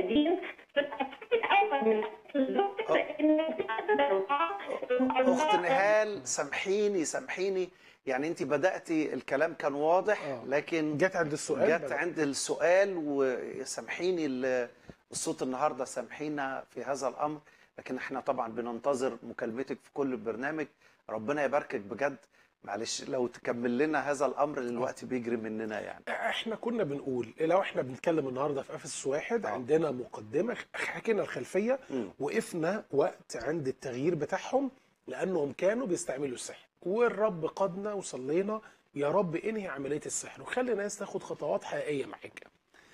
القديم في الأصحاح الأول من الزوج إن في اخت نهال سامحيني سامحيني يعني انت بداتي الكلام كان واضح آه. لكن جت عند السؤال جت بدأ. عند السؤال وسامحيني ال- الصوت النهارده سامحينا في هذا الامر لكن احنا طبعا بننتظر مكالمتك في كل برنامج ربنا يباركك بجد معلش لو تكمل لنا هذا الامر لأن الوقت بيجري مننا يعني احنا كنا بنقول لو احنا بنتكلم النهارده في افسس واحد آه. عندنا مقدمه حكينا الخلفيه مم. وقفنا وقت عند التغيير بتاعهم لانهم كانوا بيستعملوا السحر والرب قادنا وصلينا يا رب انهي عمليه السحر وخلي الناس تاخد خطوات حقيقيه معاك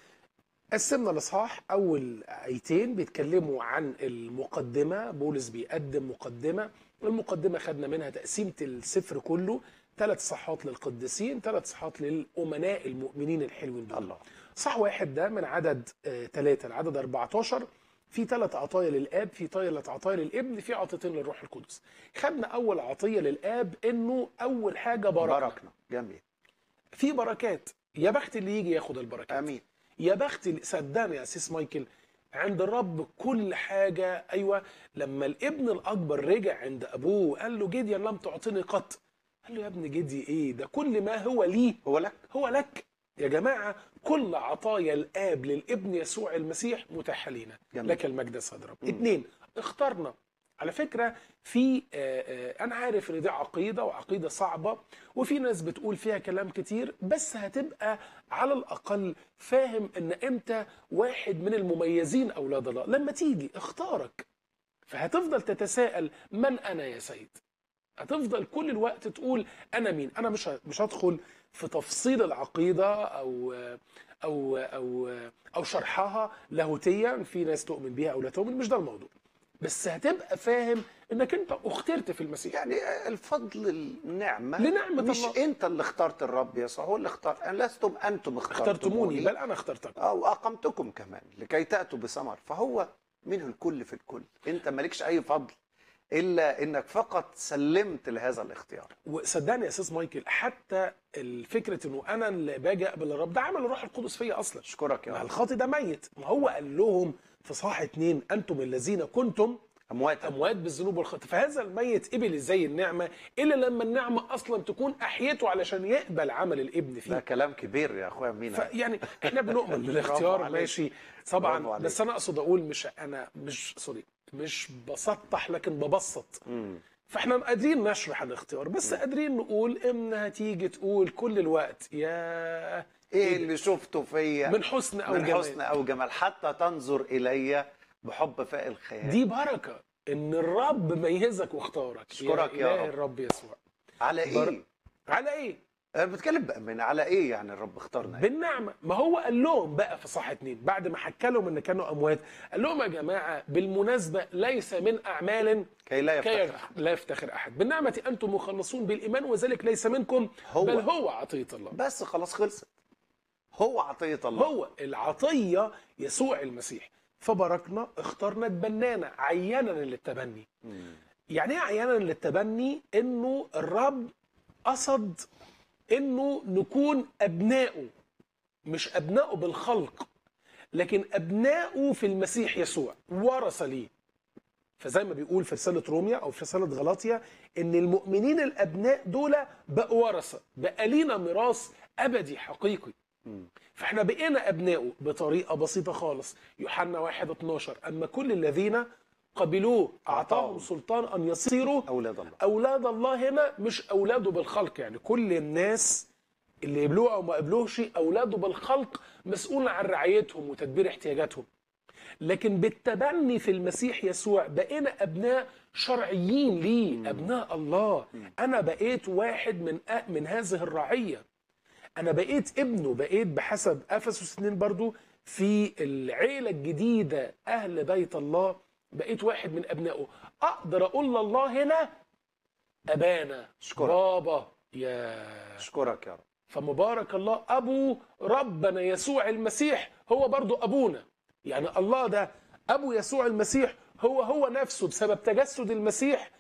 قسمنا الاصحاح اول ايتين بيتكلموا عن المقدمه بولس بيقدم مقدمه المقدمه خدنا منها تقسيمه السفر كله ثلاث صحات للقديسين ثلاث صحات للامناء المؤمنين الحلوين دول الله صح واحد ده من عدد ثلاثة لعدد 14 في ثلاث عطايا للاب في ثلاث عطايا للابن في عطيتين للروح القدس خدنا اول عطيه للاب انه اول حاجه بركه باركنا جميل في بركات يا بخت اللي يجي ياخد البركات امين يا بخت اللي- صدقني يا سيس مايكل عند الرب كل حاجة أيوة لما الابن الأكبر رجع عند أبوه وقال له جديا لم تعطني قط قال له يا ابن جدي إيه ده كل ما هو ليه هو لك هو لك يا جماعة كل عطايا الآب للابن يسوع المسيح متاحة لينا جميل. لك المجد يا سيد رب اتنين اخترنا على فكرة في آه، آه، أنا عارف إن دي عقيدة وعقيدة صعبة وفي ناس بتقول فيها كلام كتير بس هتبقى على الأقل فاهم إن أنت واحد من المميزين أولاد الله لما تيجي اختارك فهتفضل تتساءل من أنا يا سيد هتفضل كل الوقت تقول انا مين انا مش ه- مش هدخل في تفصيل العقيده او او او او شرحها لاهوتيا في ناس تؤمن بيها او لا تؤمن مش ده الموضوع بس هتبقى فاهم انك انت اخترت في المسيح يعني الفضل النعمة لنعمة مش الله. انت اللي اخترت الرب يسوع هو اللي اختار أنا لستم انتم اخترتموني اخترتموني بل انا اخترتك او اقمتكم كمان لكي تاتوا بثمر فهو منه الكل في الكل انت مالكش اي فضل الا انك فقط سلمت لهذا الاختيار وصدقني يا استاذ مايكل حتى الفكره انه انا اللي باجي اقبل الرب ده عمل الروح القدس فيا اصلا اشكرك يا مع رب الخاطي ده ميت ما هو قال لهم في صح اتنين انتم الذين كنتم اموات اموات بالذنوب والخطيه فهذا الميت قبل ازاي النعمه الا لما النعمه اصلا تكون احيته علشان يقبل عمل الابن ده فيه كلام كبير يا اخويا مينا فيعني احنا بنؤمن برافو بالاختيار عليك. ماشي برافو طبعا عليك. بس انا اقصد اقول مش انا مش سوري مش بسطح لكن ببسط مم. فاحنا قادرين نشرح الاختيار بس قادرين نقول انها تيجي تقول كل الوقت يا ايه اللي شفته فيا من حسن او من جمال حسن او جمال حتى تنظر الي بحب فائق الخيال دي بركه ان الرب ميزك واختارك أشكرك يا إله رب. الرب يسوع على بر- ايه على ايه انا بتكلم بامانه على ايه يعني الرب اختارنا بالنعمه ما هو قال لهم بقى في صح اتنين بعد ما حكى لهم ان كانوا اموات قال لهم يا جماعه بالمناسبه ليس من اعمال كي لا كي يفتخر لا يفتخر احد بالنعمه انتم مخلصون بالايمان وذلك ليس منكم هو. بل هو عطيه الله بس خلاص خلصت هو عطيه الله هو العطيه يسوع المسيح فباركنا اخترنا اتبنانا عينا للتبني مم. يعني ايه عيانا للتبني انه الرب قصد انه نكون ابنائه مش ابنائه بالخلق لكن ابنائه في المسيح يسوع ورثه ليه فزي ما بيقول في رساله روميا او في رساله غلاطيا ان المؤمنين الابناء دول بقوا ورثه بقى لينا ميراث ابدي حقيقي مم. فاحنا بقينا ابنائه بطريقه بسيطه خالص يوحنا 1 12 اما كل الذين قبلوه اعطاهم أعطاهم. سلطان ان يصيروا اولاد الله اولاد الله هنا مش اولاده بالخلق يعني كل الناس اللي قبلوه او ما قبلوهش اولاده بالخلق مسؤول عن رعايتهم وتدبير احتياجاتهم لكن بالتبني في المسيح يسوع بقينا ابناء شرعيين ليه ابناء الله انا بقيت واحد من أ- من هذه الرعيه انا بقيت ابنه بقيت بحسب افسس 2 برضو في العيله الجديده اهل بيت الله بقيت واحد من ابنائه اقدر اقول لله هنا ابانا أشكرك. بابا يا اشكرك يا رب فمبارك الله ابو ربنا يسوع المسيح هو برضو ابونا يعني الله ده ابو يسوع المسيح هو هو نفسه بسبب تجسد المسيح